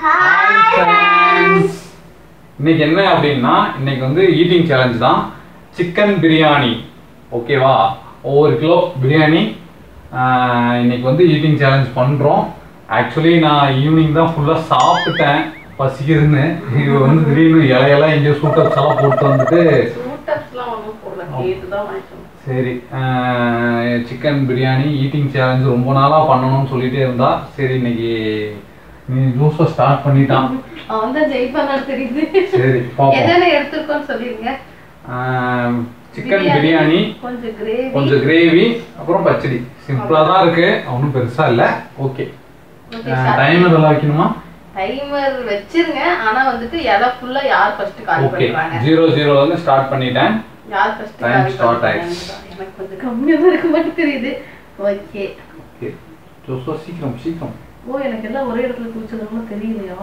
Hi friends. இன்னைக்கு என்ன அப்படின்னா இன்னைக்கு வந்து ஈட்டிங் சேலஞ்ச் தான் சிக்கன் பிரியாணி ஓகேவா ஒவ்வொரு கிலோ பிரியாணி ஆஹ், இன்னைக்கு வந்து ஈட்டிங் சேலஞ்ச் பண்ணுறோம் ஆக்சுவலி நான் ஈவினிங் தான் ஃபுல்லாக சாப்பிட்டுட்டேன் பசிக்குதுன்னு இது வந்து திடீர்னு இலையெல்லாம் எங்கேயோ சூட்டப்ஸ் எல்லாம் போட்டு வந்துட்டு சூட்டப்ஸ்லாம் ஒன்றும் போடல கேட்டு தான் வாங்கிட்டு வந்தேன். சரி சிக்கன் பிரியாணி ஈட்டிங் சேலஞ்ச் ரொம்ப நாளாக பண்ணணும்னு சொல்லிட்டே இருந்தா சரி இன்னைக்கு நீ ஜூஸை ஸ்டார்ட் பண்ணிட்டான் அவன் தான் ஜெயிப்பானான்னு தெரியுது சரி பார்ப்போம் என்னென்ன எடுத்துருக்கோன்னு சொல்லிருங்க சிக்கன் பிரியாணி கொஞ்சம் கிரேவி கொஞ்சம் கிரேவி அப்புறம் பச்சடி சிம்பிளா தான் இருக்கு ஒன்றும் பெருசா இல்ல ஓகே டைம் இதெல்லாம் வைக்கணுமா டைமர் வச்சிருங்க ஆனா வந்துட்டு இலை ஃபுல்லா யார் ஃபர்ஸ்ட் காலி ஓகே பண்றாங்க ஜீரோ ஜீரோல இருந்து ஸ்டார்ட் பண்ணிட்டேன் யார் ஃபர்ஸ்ட் Time காலி start பண்றாங்க ஆயிடுச்சு. எனக்கு கொஞ்சம் கம்மியா தான் இருக்க மட்டும் தெரியுது ஓகே ஓகே ஜோசோ சீக்கிரம் சீக்கிரம் ஓ எனக்கு எல்லாம் ஒரே இடத்துல குடிச்சதுனால தெரியலையா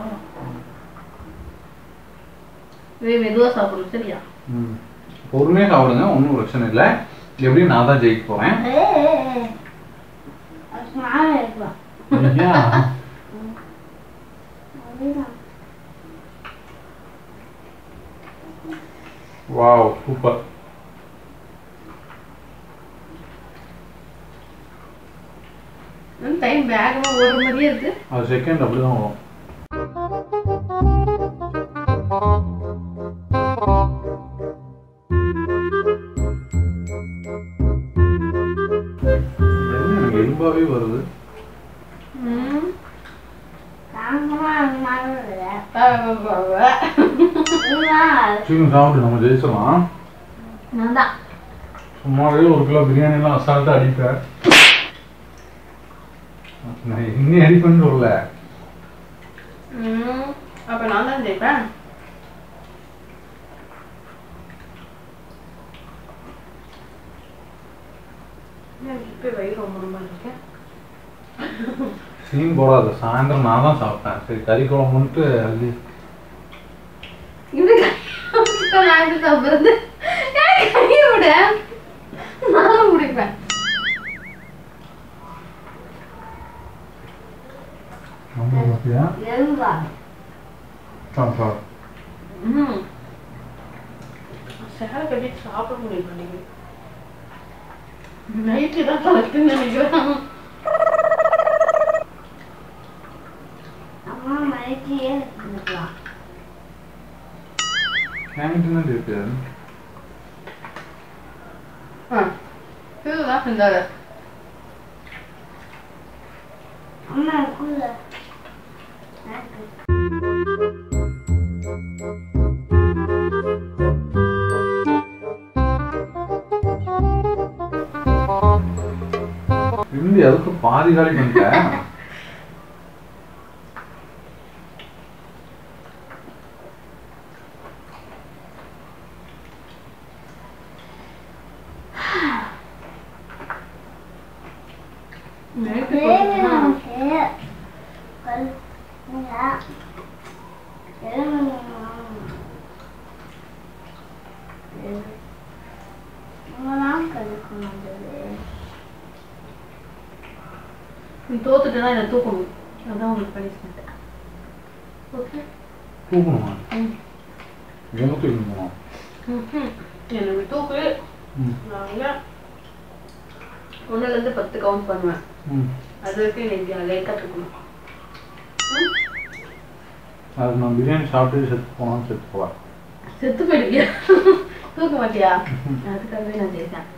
வே மெதுவா சாப்பிடணும் சரியா ம் பொறுமையாக சாப்பிடுங்க ஒன்றும் பிரச்சனை இல்லை எப்படியும் நான் தான் ஜெயிக்க போறேன் ஐயா வாவ் சூப்பர் டைம் வேகமா ஓடுற மாதிரியே இருக்கு அது செகண்ட் அப்படிதான் வரும் என்ன எனக்கு எலும்பாவே வருது ம். சீக்கிரம் சாப்பிட்டு நம்ம ஜெயிச்சிடலாம் நான் தான் சும்மாவே ஒரு கிலோ பிரியாணிலாம் அசால்ட்டா அடிப்பேன் நான் இன்னும் அடிப்பேன்னு சொல்லல ம். அப்ப நான் தான் ஜெயிப்பேன் ஏன் இப்ப வயிறு ரொம்ப ரொம்ப இருக்கு சீன் போடாத சாயந்தரம் நான் தான் சாப்பிட்டேன் சரி கறி குழம்புன்ட்டு அது இப்படி கையை நான் எப்படி சாப்பிடுறது ஏன் கையை விட நானும் முடிப்பேன் ரொம்ப பார்த்தியா சாப்பிடு சாப்பிடு ம் சேலை கட்டிட்டு சாப்பிட முடிய மாட்டேங்குது நைட்டு தான் கலக்குன்னு நினைக்கிறேன் கேன்டீன் இருக்கு ஆ இதுதான் செஞ்சாங்க இருந்து எதுக்கு பாதி காலி பண்ணிட்டேன் நைட்டு நீ தோத்துட்டேன்னா என்னை தூக்கணும் அதான் உங்களுக்கு பனிஷ்மெண்ட் ஓகே தூக்கணுமா ம் எங்க தூக்கணும் ம்ஹும். என்னை இப்படி தூக்கு ம் நான் ஒன்றுலேருந்து பத்து கவுண்ட் பண்ணுவேன் ம் அது வரைக்கும் இன்னைக்கு லேட்டாக தூக்கணும் ம்? அது நான் பிரியாணி சாப்பிட்டு செத்து போனாலும் செத்து போவேன் செத்து போயிடுவியா தூக்க மாட்டியா அதுக்காகவே நான் ஜெயித்தேன்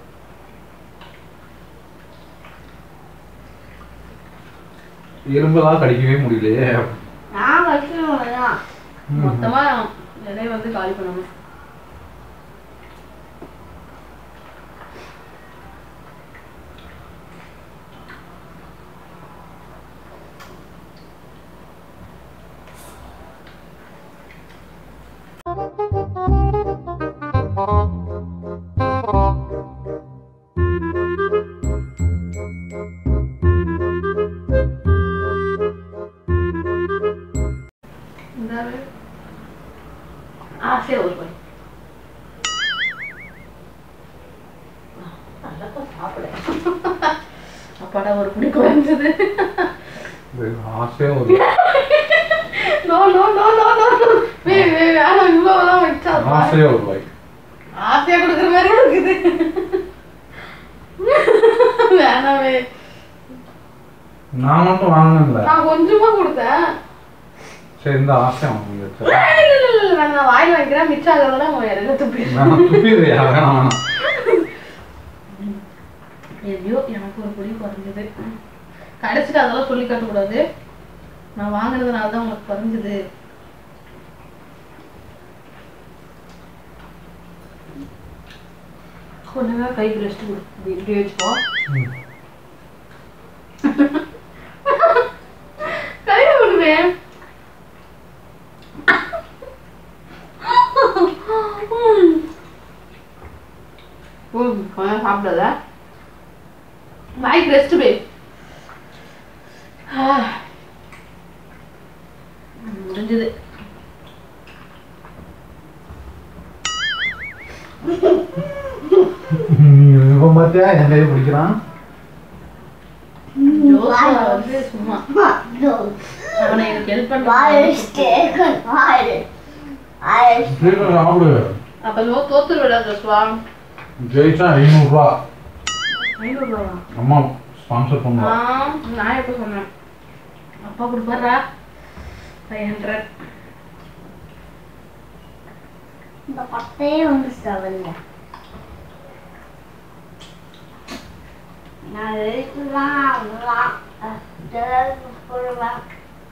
எலும்பெல்லாம் கடிக்கவே முடியலையே ம். மொத்தமா இலைய வந்து காலி பண்ணணும் இந்தாரு. ஆசையா ஒரு போய் நல்லா சாப்பிட அப்பாடா ஒரு பிடி குறைஞ்சது ஆசையாக ஒரு no no no no no way வே வேணாம் இவ்வளவுதான் வச்சா ஆசையா ஒரு வாய் ஆசையா கொடுக்குற மாதிரி இருக்குது வேணாமே நான் மட்டும் வாங்கினேன்ல நான் கொஞ்சமா கொடுத்தேன் சரி இந்த ஆசை வாங்கி வச்சா இல்ல, இல்ல, இல்ல, இல்ல, வேணாம், நான் வாயில் வாங்கிக்கிறேன் மிச்சம் ஆகிறதெல்லாம் உன் இடையில துப்பி நான் துப்பிடுறியா வேணாம் வேணாம் எப்படியோ எனக்கு ஒரு பொடி குறைஞ்சது கடைசிட்டு அதெல்லாம் சொல்லி காட்டக்கூடாது நான் வாங்கினதுனால தான் உங்களுக்கு குறைஞ்சது கொஞ்ச நேரம் கைக்கு ரெஸ்ட் கொடு இப்படி இப்படி வச்சுக்கோ ம். கையில விடுவேன் கொஞ்சம் சாப்பிடாத வாய்க்கு ரெஸ்ட் பே முடிஞ்சது இவன் பார்த்தியா என் கையை பிடிக்கிறான் ஜோசா வந்து சும்மா அவனை எனக்கு ஹெல்ப் பண்ண சீக்கிரம் சாப்பிடு அப்ப நோ தோத்துரு விட ஜோசுவா ஜெயிச்சா ஐநூறுரூவா ஐநூறு ரூபா அம்மா ஸ்பான்சர் ஆ, பண்ணுவா நான் எப்போ சொன்னேன் அப்பா கொடுப்பாரா ஃபைவ் ஹண்ட்ரட் இந்த பட்டையே வந்து செவல்ல நான் எழுக்கலாம் போடுவேன்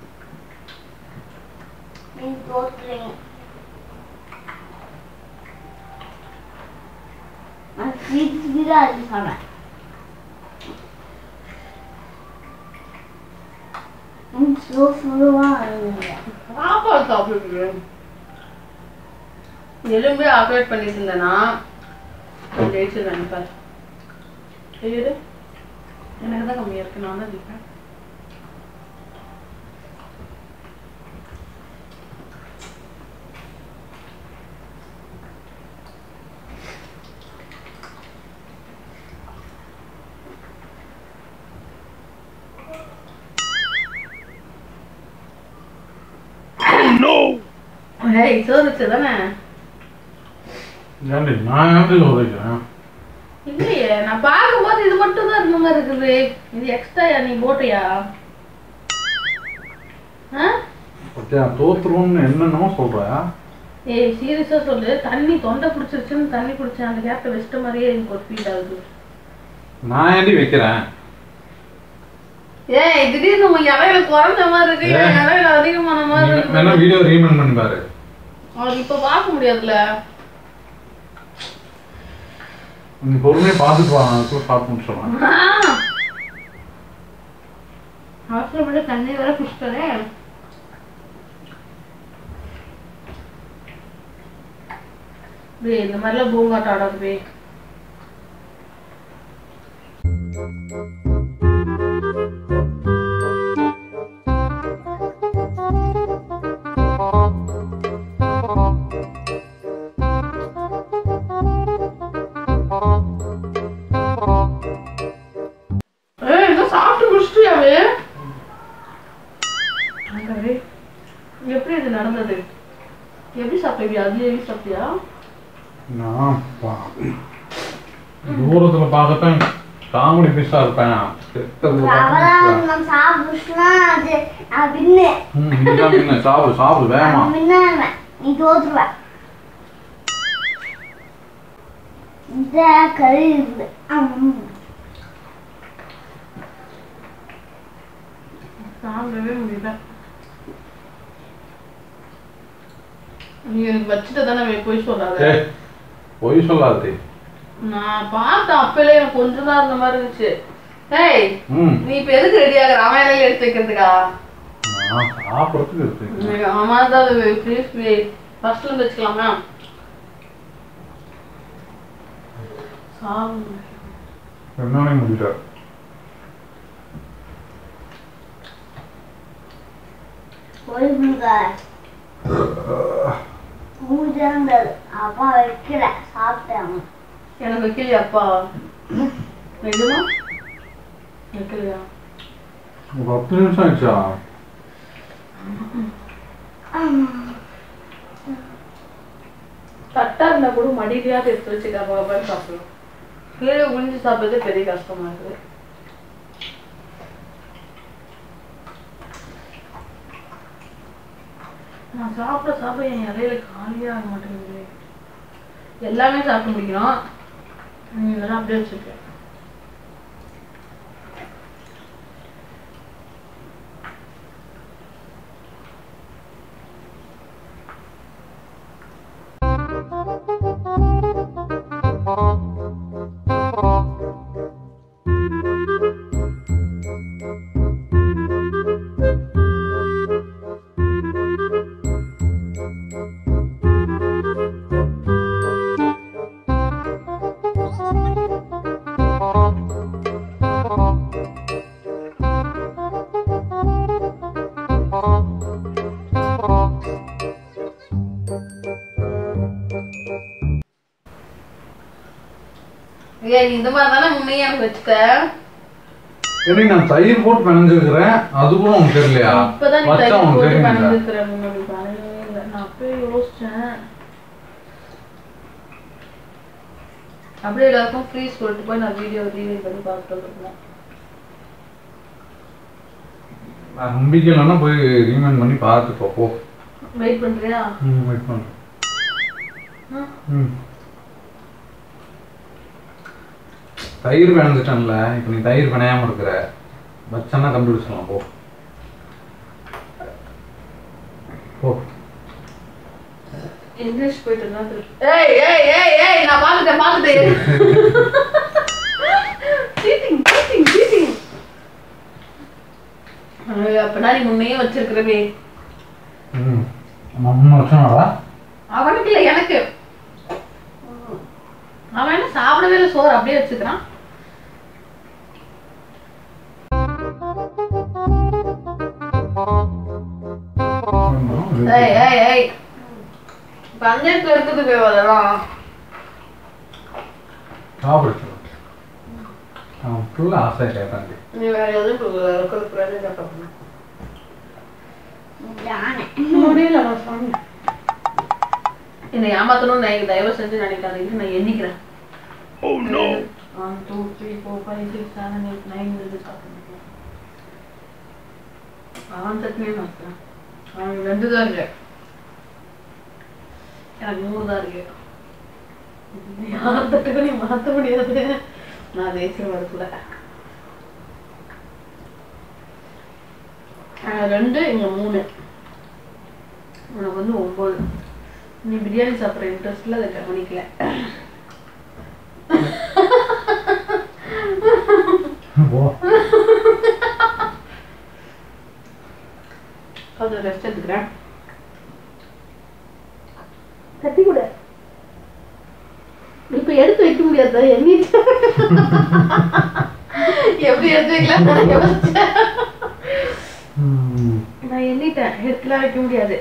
நீ தோத்துறீங்க நான் ஸ்வீட் ஸ்வீட்டாக அது சொன்னேன் ஸ்லோ ஸ்லோவாக இருந்தீங்க சாப்பாடு சாப்பிடுங்க எலும்பே ஆப்ரேட் பண்ணிட்டு இருந்தேன்னா நான் ஜெயிச்சிருவேன் பாரு தெரியுது எனக்கு தான் கம்மியா இருக்கு நான் தான் ஜெயிப்பேன் ஏய் சோறுச்சு தானே ஏன்டி நான் ஏன்டி உதைக்கிறேன் இல்லையே நான் பார்க்கும்போது இது மட்டும் தான் இருந்த மாதிரி இருக்குது இது எக்ஸ்ட்ரா நீ போட்டியா ஆ பத்தியா தோத்துருவோம்னு என்னென்னமோ சொல்ற ஏய் சீரியஸா சொல்லு தண்ணி தொண்டை பிடிச்சிருச்சுன்னு தண்ணி குடிச்சேன் அந்த கேப்ல வெஸ்ட் மாதிரியே எனக்கு ஒரு ஃபீல் ஆகுது நான் ஏன்டி வைக்கிறேன் ஏய் திடீர்னு உங்க இலையில குறைஞ்ச மாதிரி இருக்கு ஏன்? என் இலையில அதிகமான மாதிரி நீ வேணா இருக்கு வீடியோ ரீமெண்ட் பண்ணி பாரு அவனுக்கு இப்ப பார்க்க முடியாதுல்ல நீ பொறுமையா பார்த்துட்டு வா நான் அதுக்குள்ள சாப்பிட்டு முடிச்சிடலாம் அவசரப்பட்டு தண்ணி வேற குடிச்சிட்டேன் டேய் இந்த மாதிரிலாம் பூங்காட்டம் ஆடாது பே ஏய் இதோ சாப்பிட்டு முடிச்சிட்டியாவே அங்கவே எப்படி இது நடந்தது எப்படி சாப்பிட்டியா அதுல எப்படி சாப்பிட்டியா நான் பா- தூரத்துல பார்க்கத்தான் காமெடி பீஸா இருப்பேன் செத்ததுல பார்த்தா அவதான் நான் சாப்பிட்டுனா அது நான் வின்னு ம், இதுதான் பின்ன. சாப்பிடு சாப்பிடு வேகமா நான் வின்னுவேன் நீ தோத்துருவ இந்த கறி இருக்குது ஆம். சாப்பிடவே முடியல நீ எனக்கு வச்சுட்டு தானே போய் சொல்லாத ஏய் பொய் சொல்லாதே நான் பார்த்தேன் அப்பலே எனக்கு கொஞ்சம் தான் இருந்த மாதிரி இருந்துச்சு ஏய் ம் நீ இப்ப எதுக்கு ரெடி ஆகுற அவன் இலையில எடுத்து வைக்கிறதுக்கா நான் சாப்பிட்றதுக்கு இருக்கு எனக்கு ஆமா தான் ப்ளீஸ் ஃபர்ஸ்ட்ல இருந்து வச்சுக்கலாமா சாப்பிடு என்னன்னே முடியல போய் கொடுக்காத பூஜைன்றது அப்பா வைக்கல சாப்பிட்டேன் எனக்கு வைக்கலையா அப்பா நிஜமா வைக்கலையா ஒரு பத்து நிமிஷம் ஆயிடுச்சா இருந்தா கூட மடியிலையாவது எடுத்து வச்சு கபாபான்னு சாப்பிடலாம் கீழே குனிஞ்சு சாப்பிட்றது பெரிய கஷ்டமா இருக்குது நான் சாப்பிட சாப்பிட என் இலையில காலியே ஆக மாட்டேங்குது எல்லாமே சாப்பிட முடியும் நீ இதெல்லாம் அப்படியே வச்சிருக்கேன் ஏய் இந்த மாதிரி தானே முன்னையே எனக்கு வச்சுட்ட ஏடி நான் தயிர் போட்டு பிணைஞ்சிருக்கிறேன் அது கூட உனக்கு தெரியலையா இப்பதான் நீ வச்சா தயிர் உனக்கு போட்டு தெரியுங்களா பண்ணிருக்கிற முன்னாடி பண்ணவே இல்லை நான் அப்பயே யோசிச்சேன் அப்படியே எல்லாருக்கும் ஃப்ரீஸ் சொல்லிட்டு போய் நான் வீடியோ ரீவைல் பண்ணி பார்த்துட்டு வந்துருக்கேன் நான் நம்பிக்கை இல்லைன்னா போய் ரீமைண்ட் பண்ணி பார்த்துக்கோ போ வெயிட் பண்றியா ம் வெயிட் பண்ணுறேன் ம். ம் தயிர் பிணைஞ்சிட்டேன்ல இப்போ நீ தயிர் பிணையாம இருக்கிற வச்சேன்னா கண்டுபிடிச்சிடலாம் போ போ இங்கிலீஷ் போயிட்டு இருந்தா திருப்பி ஏய் ஏய் ஏய் ஏய் நான் பார்த்துட்டேன் பார்த்துட்டேன் சீட்டிங் சீட்டிங் சீட்டிங் அப்பனா நீ முன்னையே வச்சிருக்கிறவே ம் நம்ம வச்சோம்டா அவனுக்கு இல்லை எனக்கு அவன் என்ன சாப்பிடவே இல்லை சோறு அப்படியே வச்சுக்கிறான் ஏய் ஏய் ஏய் பஞ்சாயத்துல இருக்குது அதெல்லாம் சாப்பிடு அவன் ஃபுல்லாக ஆசை கேட்டாங்க நீ வேற எதுவும் கொடுக்குறது கேட்பேன் யானை முடியல நான் சொன்னேன் என்னை ஏமாத்தணும்னு நான் தயவு செஞ்சு நினைக்காதீங்க நான் எண்ணிக்கிறேன் one two three four five six seven eight nine இது சாப்பிடுங்க அவன் தட்டுனே மாத்தேன் அவன் ரெண்டு தான் இருக்கு எனக்கு மூணு தான் இருக்கு யார் தட்டுக்கு நீ மாற்ற முடியாது நான் தேசிய வரத்துல ரெண்டு இங்க மூணு உனக்கு வந்து ஒம்பது நீ பிரியாணி சாப்பிட்ற இன்ட்ரெஸ்ட்ல அதை கவனிக்கல போ அது ரெஸ்ட் எடுத்துக்கிறேன் கட்டி கூட இப்ப எடுத்து வைக்க முடியாது எண்ணிட்டு எப்படி எடுத்து வைக்கலாம் நான் யோசிச்சேன். ம் நான் எண்ணிட்டேன் எடுத்துலாம் வைக்க முடியாது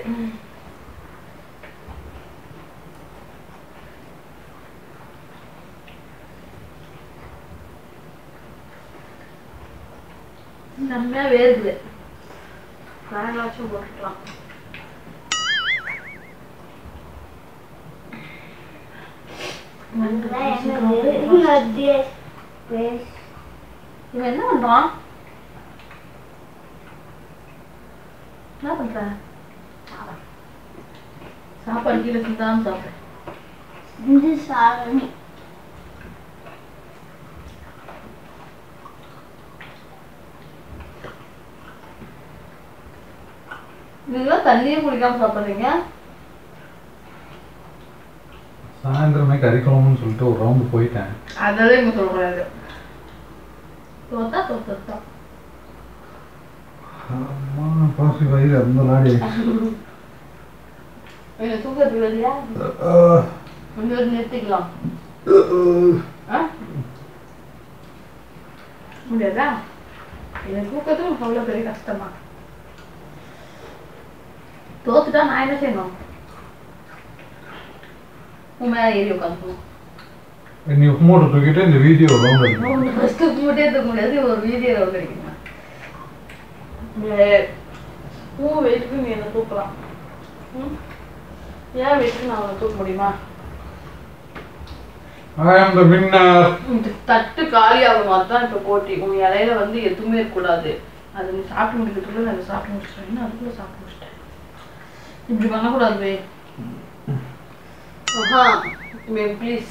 செம்மையா வேறுது ஃபேனாச்சும் போட்டுக்கலாம் இவன் என்ன பண்றான் என்ன பண்ற சாப்பாடு கீழே சிந்தாம சாப்பிடு இந்த சாரணி நீங்களாம் தண்ணியே குடிக்காம சாப்பிடுறீங்க சாயந்தரமே கறி குழம்புன்னு சொல்லிட்டு ஒரு ரவுண்டு போயிட்டேன் அதெல்லாம் இங்க சொல்லக்கூடாது தோத்தா தோத்தா அம்மா பாசி வயிறு அந்த நாடி என்ன தூக்கத்துக்கு இல்லையா கொஞ்சம் நிறுத்திக்கலாம் ஆ? முடியாதா எனக்கு தூக்கத்துக்கு அவ்வளோ பெரிய கஷ்டமா தோத்துட்டா நான் என்ன செய்யணும் உன் மேல ஏறி உட்காந்துக்கணும் நீ உப்புமோட்டை தூக்கிட்டு இந்த வீடியோ ரவுண்ட் அடிக்கணும் ஃபஸ்ட்டு மூட்டே தூக்க முடியாது ஒரு வீடியோ ரவுண்ட் அடிக்கணும் பூ வெயிட்டுக்கு நீ என்ன தூக்கலாம் ம்? ஏன் வெயிட்டுக்கு நான் அவனை தூக்க முடியுமா ஐ ஆம் த வின்னர் இந்த தட்டு காலி ஆகணும் அதுதான் இப்போ போட்டி உன் இலையில வந்து எதுவுமே இருக்கக்கூடாது அது நீ சாப்பிட்டு முடிக்கிறதுக்குள்ள நான் அதை சாப்பிட்டு முடிச்சிட்டேன் இன்னும் அதுக்குள்ள சாப்பிட்டு முடிச்சிட்டேன் இப்படி பண்ணக்கூடாது வே ஆஹா மே ப்ளீஸ்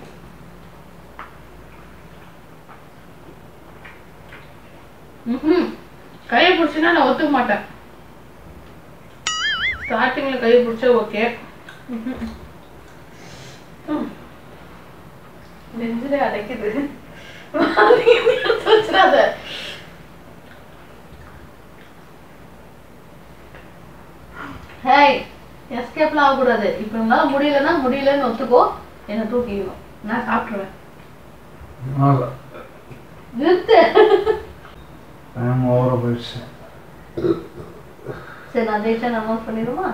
ம் கையை பிடிச்சினா நான் ஒத்துக்க மாட்டேன் ஸ்டார்டிங்கில் கையை பிடிச்சா ஓகே நெஞ்சிலே அடைக்குது வச்சிடாத ஹேய் எஸ்கேப்லாம் ஆகக்கூடாது இப்போ உங்களால முடியலன்னா முடியலன்னு ஒத்துக்கோ என்னை தூக்கிக்கணும் நான் சாப்பிட்ருவேன் நிறுத்து டைம் ஓவர போயிடுச்சு சரி நான் ஜெயிச்சா அனௌன்ஸ் பண்ணிடுமா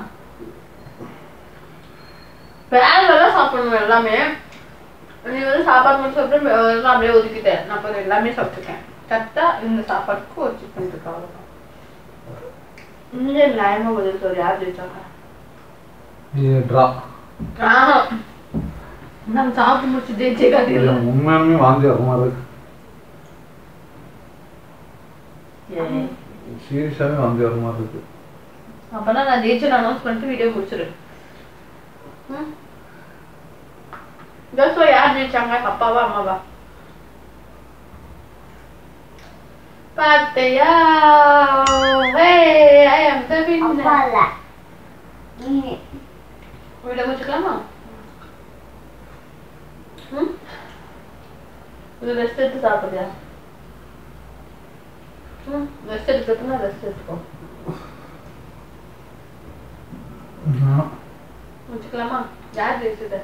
பேரெல்லாம் சாப்பிடணும் எல்லாமே நீ வந்து சாப்பாடு மட்டும் சாப்பிட்டு எல்லாம் அப்படியே ஒதுக்கிட்டேன் நான் அப்புறம் எல்லாமே சாப்பிட்டுருக்கேன் கரெக்டா இந்த சாப்பாட்டுக்கு ஒரு சிக்கன் இருக்கு அவ்வளோதான் இங்கே நியாயமா பதில் சொல்லி யார் ஜெயிச்சாங்க இது ட்ரா ஆஹா. நம்ம சாப்பிட்டு முடிச்சு ஜெயிச்சே காட்டிடலாம் உண்மையாலுமே வாந்தி வர மாதிரி இருக்கு சீரியஸாவே வாந்தி வர மாதிரி இருக்கு அப்பனா நான் ஜெயிச்சு அனௌன்ஸ் பண்ணிட்டு வீடியோ முடிச்சிரு ஜோசோ யார் ஜெயிச்சாங்க அப்பாவா அம்மாவா பாத்தையா Hey, I am the winner. அப்பா இல்ல நீ வீடியோ முடிச்சுக்கலாமா ம் இது ரெஸ்ட் எடுத்து சாப்பிடுறியா ம் ரெஸ்ட் எடுக்கிறதுனா ரெஸ்ட் எடுத்துக்கோ முடிச்சுக்கலாமா யார் ஜெயிச்சது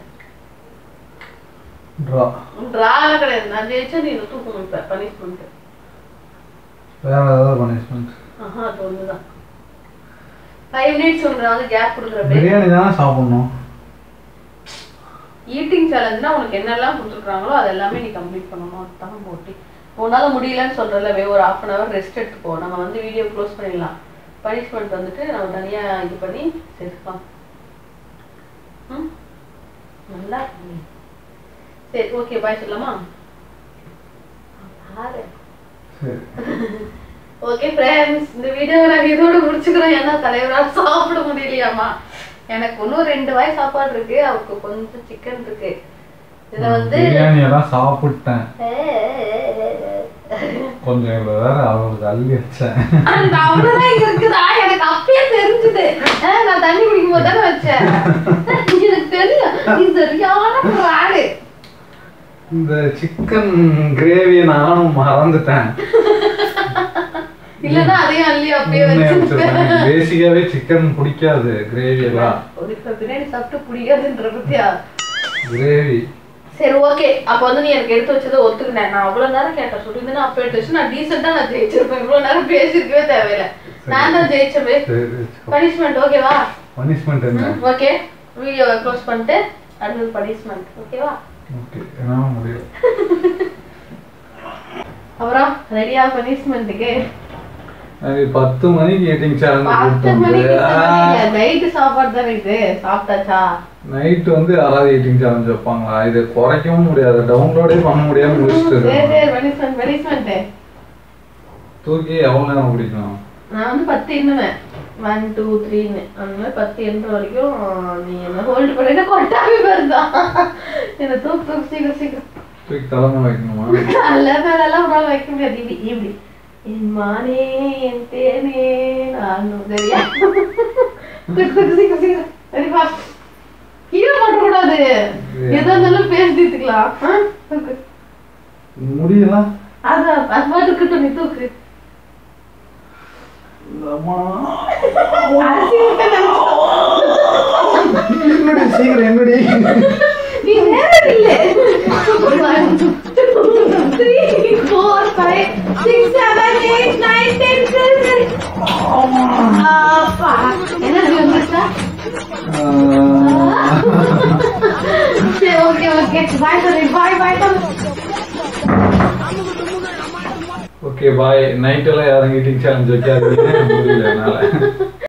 ட்ரா ட்ராலாம் கிடையாது நான் ஜெயிச்சா நீ இதை தூக்க முடிப்ப பனிஷ்மெண்ட் வேற ஏதாவது பனிஷ்மெண்ட் ஆஹா அது ஒண்ணுதான் ஃபைவ் மினிட்ஸ் ஒன்று வந்து கேப் கொடுக்குறப்ப பிரியாணி தானே சாப்பிடணும் ஈட்டிங் சேலஞ்சுனா உனக்கு என்னெல்லாம் கொடுத்துருக்காங்களோ அது எல்லாமே நீ கம்ப்ளீட் பண்ணணும் அதுதான் போட்டி உன்னால முடியலன்னு சொல்றல வே ஒரு ஹாஃப் அன் ஹவர் ரெஸ்ட் எடுத்துக்கோ நம்ம வந்து வீடியோ க்ளோஸ் பண்ணிடலாம் பனிஷ்மெண்ட் வந்துட்டு நம்ம தனியா இது பண்ணி சேர்த்துக்கலாம் ம் நல்லா இருக்கு. சரி ஓகே பாய் சொல்லலாமா பாரு சரி ஓகே ஃப்ரெண்ட்ஸ் இந்த வீடியோவை நாங்கள் இதோட முடிச்சுக்கிறோம் ஏன்னா தலைவரால் சாப்பிட முடியலையாமா எனக்கு இன்னும் ரெண்டு வாய் சாப்பாடு இருக்கு அவருக்கு கொஞ்சம் சிக்கன் இருக்கு இதுல வந்து பிரியாணி எல்லாம் சாப்பிட்டேன் கொஞ்சம் இவ்வளவு வேற அவருக்கு அள்ளி வச்சேன் அந்த அவ்வளவுதான் இங்க இருக்குதா எனக்கு அப்பயே தெரிஞ்சுது ஆ, நான் தண்ணி குடிக்கும் போது தானே வச்சேன் எனக்கு தெரியும் நீ சரியான ஆடு இந்த சிக்கன் கிரேவியை நானும் மறந்துட்டேன் இல்லன்னா அதையும் அள்ளி அப்படியே வச்சிருப்பேன் பேசிக்காவே சிக்கன் பிடிக்காது கிரேவி எல்லாம் ஒரு இப்ப பிரியாணி சாப்பிட்டு பிடிக்காதுன்ற பத்தியா கிரேவி சரி ஓகே அப்ப வந்து நீ எனக்கு எடுத்து வச்சதை ஒத்துக்கினேன் நான் அவ்வளவு நேரம் கேட்டேன் சொல்லியிருந்தேன் அப்ப எடுத்து வச்சு நான் டீசெண்டா நான் ஜெயிச்சிருப்பேன் இவ்வளவு நேரம் பேசியிருக்கவே தேவையில்லை நான் தான் ஜெயிச்சவே பனிஷ்மெண்ட் ஓகேவா பனிஷ்மெண்ட் என்ன ஓகே வீடியோவை க்ளோஸ் பண்ணிட்டு அடுத்தது பனிஷ்மெண்ட் ஓகேவா ஓகே என்னால முடியல அப்புறம் ரெடியா பனிஷ்மெண்ட்டுக்கு அது பத்து மணிக்கு ஈட்டிங் பத்து மணிக்கு சேலஞ்ச் நைட்டு சாப்பாடு தானே இது சாப்பிட்டாச்சா நைட் வந்து யாராவது ஈட்டிங் சேலஞ்ச் வைப்பாங்களா இது குறைக்கவும் முடியாது டவுன்லோடே பண்ண முடியாம முடிச்சுட்டு சரி இருக்கேன். சரி பனிஷ்மெண்ட் பனிஷ்மெண்ட்டு தூக்கி எவ்வளவு நேரம் பிடிக்கும் நான் வந்து பத்து எண்ணுவேன் ஒன் டூ த்ரீன்னு அந்த மாதிரி பத்து எண்ணுற வரைக்கும் நீ என்ன ஹோல்டு பண்ணிட்டு கொட்டாவே வருதான் என்ன தூக்கு தூக்கு சீக்கிரம் சீக்கிரம் தூக்கி தலைமை வைக்கணுமா நல்ல மேலெல்லாம் உன்னால வைக்க முடியாது இப்படி இப்படி என் மானே என் தேனே நானும் சரியா தூக்கு தூக்கு சீக்கிரம் சீக்கிரம் சரி ஃபாஸ்ட் கீழே போட்டக்கூடாது எதா இருந்தாலும் பேசி தீர்த்துக்கலாம் ஆ? தூக்கு முடியலாம் அதான் அது பாட்டு இருக்கட்டும் நீ தூக்கு அம்மா. அரிசி விட்டு என்னடி சீக்கிரம் என்னடி நீ நேரம் இல்லை One, two, three, four, five, six, seven, eight, nine, ten, eleven. அப்பா, energy வந்துருச்சா? சரி, okay, okay. Bye சொல்லு, bye, bye சொல்லு. ஓகே பாய் நைட் எல்லாம் யாரும் ஈட்டிங் சேலஞ்ச் வைக்காதீங்க முடியல என்னால